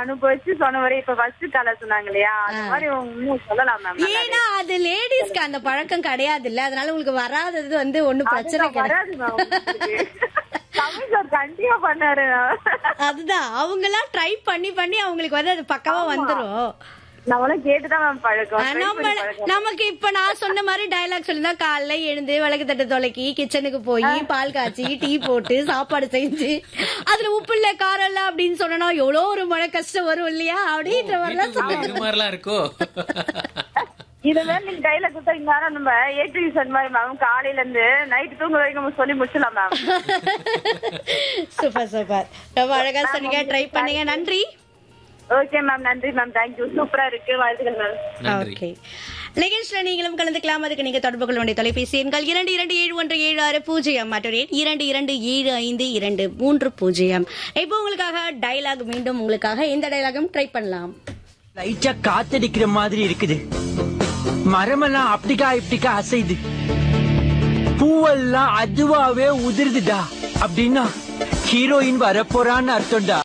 அனுபவிச்சு சொன்ன வரை இப்ப ஃபர்ஸ்ட் கலர் சொன்னாங்க இல்லையா அந்த மாதிரி இன்னும் சொல்லலாம் மேம் ஏன்னா அது லேடிஸ்க்கு அந்த பழக்கம் கிடையாது இல்ல அதனால உங்களுக்கு வராதது வந்து ஒண்ணும் பிரச்சனை கிடையாது வராது மேம் தமிழ் சார் கண்டிப்பா பண்ணாரு அதுதான் அவங்க எல்லாம் ட்ரை பண்ணி பண்ணி அவங்களுக்கு வந்து அது பக்கவா வந்துரும் நம்மளும் கேட்டுதான் மேம் பழக்கம் ஆ, try நம்ம பண்ணி பழக்கம். நமக்கு இப்ப நான் சொன்ன மாதிரி டயலாக் சொல்லிருந்தா காலைல எழுந்து விளக்கு தட்டு தொலைக்கி கிச்சனுக்கு போய் பால் காய்ச்சி டீ போட்டு சாப்பாடு செஞ்சு அதுல உப்பு இல்ல காரம் இல்ல அப்படின்னு சொன்னா எவ்வளவு ஒரு மன கஷ்டம் வரும் இல்லையா அப்படின்ற மாதிரிலாம் வீட்டுக்குள்ள இது மாதிரிலாம் இருக்கோ இது மாதிரி நீங்க கையில கொடுத்தா இந்நேரம் நம்ம ஏ டு சொன்ன மாதிரி மேம் காலையில இருந்து நைட் தூங்க வரைக்கும் நம்ம சொல்லி முடிச்சிடலாம் மேம் சூப்பர் சூப்பர் ரொம்ப அழகா சொன்னீங்க ட்ரை பண்ணுங்க நன்றி ஓகே மேம் நன்றி மேம் தேங்க்யூ சூப்பரா இருக்கு வாழ்த்துக்கள் மேம் நன்றி ஓகே நிகழ்ச்சியில் நீங்களும் கலந்துக்கலாம் அதுக்கு நீங்க தொடர்பு கொள்ள வேண்டிய தொலைபேசி எண்கள் இரண்டு இரண்டு ஏழு ஒன்று ஏழு ஆறு பூஜ்ஜியம் மற்றும் எண் இரண்டு இரண்டு ஏழு ஐந்து இரண்டு மூன்று பூஜ்ஜியம் இப்போ உங்களுக்காக டயலாக் மீண்டும் உங்களுக்காக இந்த டயலாகும் ட்ரை பண்ணலாம் லைட்டா காத்தடிக்கிற மாதிரி இருக்குது மரமெல்லாம் அப்படிக்கா இப்படிக்கா அசைது பூவெல்லாம் அதுவாவே உதிருதுடா அப்படின்னா ஹீரோயின் வரப்போறான்னு அர்த்தம்டா